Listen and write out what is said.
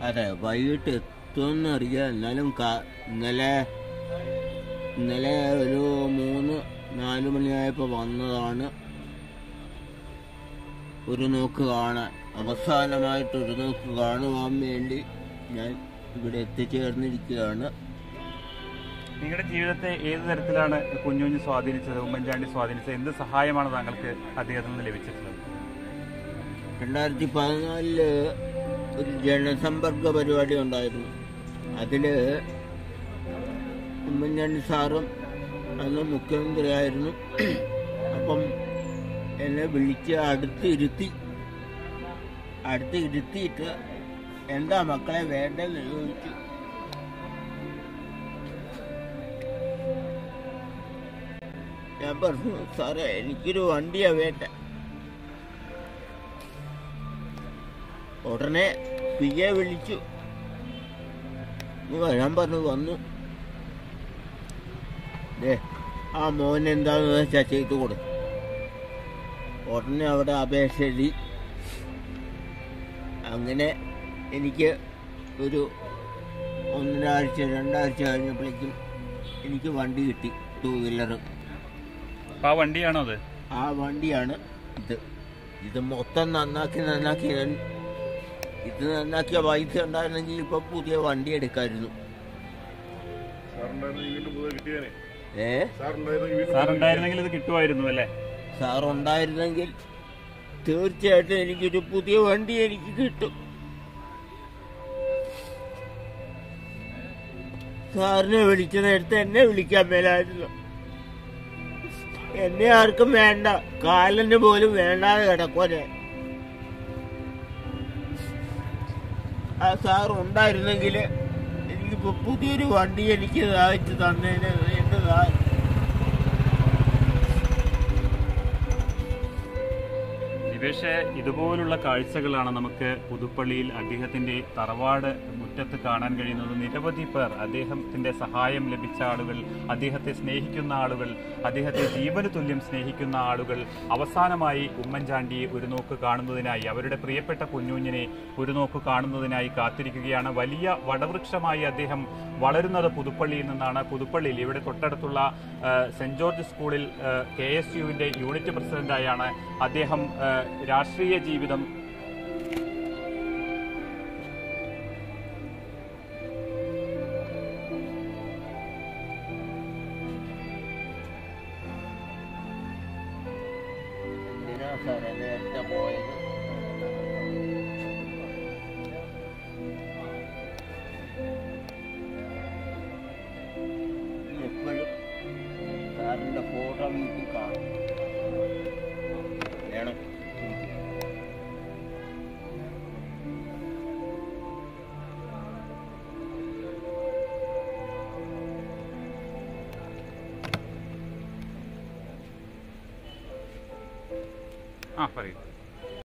അതെ വൈകിട്ട് എത്തുമെന്ന് അറിയാം എന്നാലും കാ- ഇന്നലെ ഇന്നലെ ഒരു മൂന്ന് നാല് മണിയായപ്പോൾ വന്നതാണ് ഒരു നോക്ക് കാണാൻ അവസാനമായിട്ട് ഒരു നോക്ക് കാണുവാൻ വേണ്ടി ഞാൻ ഇവിടെ എത്തിച്ചേർന്നിരിക്കുകയാണ് നിങ്ങളുടെ ജീവിതത്തെ ഏത് തരത്തിലാണ് കുഞ്ഞുഞ്ഞ് സ്വാധീനിച്ചത് ഉമ്മൻചാണ്ടി സ്വാധീനിച്ചത് എന്ത് സഹായമാണ് താങ്കൾക്ക് അദ്ദേഹത്തിൽ നിന്ന് ലഭിച്ചിട്ടുള്ളത് രണ്ടായിരത്തി പതിനാലില് ഒരു ജനസമ്പർക്ക പരിപാടി ഉണ്ടായിരുന്നു അതില് ഉമ്മൻചാണ്ടി സാറും അന്ന് മുഖ്യമന്ത്രിയായിരുന്നു അപ്പം എന്നെ വിളിച്ച് അടുത്ത് ഇരുത്തി അടുത്ത് ഇരുത്തിയിട്ട് എന്താ മക്കളെ വേണ്ടെന്ന് ചോദിച്ചു ഞാൻ പറഞ്ഞു സാറേ എനിക്കൊരു വണ്ടിയാ വേണ്ട ഉടനെ പി എ വിളിച്ചു നീ വരാൻ പറഞ്ഞു വന്നു ദേ ആ മോൻ എന്താന്ന് വെച്ചാൽ ചെയ്തു കൊടു ഉടനെ അവിടെ അപേക്ഷ എഴുതി അങ്ങനെ എനിക്ക് ഒരു ഒന്നരാഴ്ച രണ്ടാഴ്ച കഴിഞ്ഞപ്പോഴേക്കും എനിക്ക് വണ്ടി കിട്ടി ടൂ വീലർ അപ്പൊ ആ വണ്ടിയാണോ അത് ആ വണ്ടിയാണ് ഇത് ഇത് മൊത്തം നന്നാക്കി നന്നാക്കി ഞാൻ ഇത് നന്നാക്കിയ പൈസ ഉണ്ടായിരുന്നെങ്കിൽ ഇപ്പൊ പുതിയ വണ്ടി എടുക്കായിരുന്നു ഏ സാർ ഉണ്ടായിരുന്നെങ്കിൽ ഇത് കിട്ടുമായിരുന്നു അല്ലേ സാർ ഉണ്ടായിരുന്നെങ്കിൽ തീർച്ചയായിട്ടും എനിക്കൊരു പുതിയ വണ്ടി എനിക്ക് കിട്ടും സാറിനെ വിളിച്ച നേരത്തെ എന്നെ വിളിക്കാൻ മേലായിരുന്നു എന്നെ ആർക്കും വേണ്ട കാലന് പോലും വേണ്ടാതെ കിടക്കോനെ ആ സാർ ഉണ്ടായിരുന്നെങ്കിൽ എനിക്കിപ്പോ പുതിയൊരു വണ്ടി എനിക്ക് സാധിച്ചു തന്നേനെ എന്റെ സാർ ദിവേഷെ ഇതുപോലുള്ള കാഴ്ചകളാണ് നമുക്ക് പുതുപ്പള്ളിയിൽ അദ്ദേഹത്തിന്റെ തറവാട് മുറ്റത്ത് കാണാൻ കഴിയുന്നത് നിരവധി പേർ അദ്ദേഹത്തിന്റെ സഹായം ലഭിച്ച ആളുകൾ അദ്ദേഹത്തെ സ്നേഹിക്കുന്ന ആളുകൾ അദ്ദേഹത്തെ ജീവന് തുല്യം സ്നേഹിക്കുന്ന ആളുകൾ അവസാനമായി ഉമ്മൻചാണ്ടിയെ ഒരു നോക്ക് കാണുന്നതിനായി അവരുടെ പ്രിയപ്പെട്ട കുഞ്ഞുഞ്ഞിനെ ഒരു നോക്ക് കാണുന്നതിനായി കാത്തിരിക്കുകയാണ് വലിയ വടവൃക്ഷമായി അദ്ദേഹം വളരുന്നത് പുതുപ്പള്ളിയിൽ നിന്നാണ് പുതുപ്പള്ളിയിൽ ഇവിടെ തൊട്ടടുത്തുള്ള ആ, സെന്റ് ജോർജ് സ്കൂളിൽ കെ എസ് യുവിന്റെ യൂണിറ്റ് പ്രസിഡന്റായാണ് അദ്ദേഹം ആ, രാഷ്ട്രീയ ജീവിതം എന്തിനാ സാറേ നേരത്തെ പോയത് എപ്പോഴും സാറിന്റെ ഫോട്ടോ വീട്ടിൽ കാണും വേണം ആ പറയൂ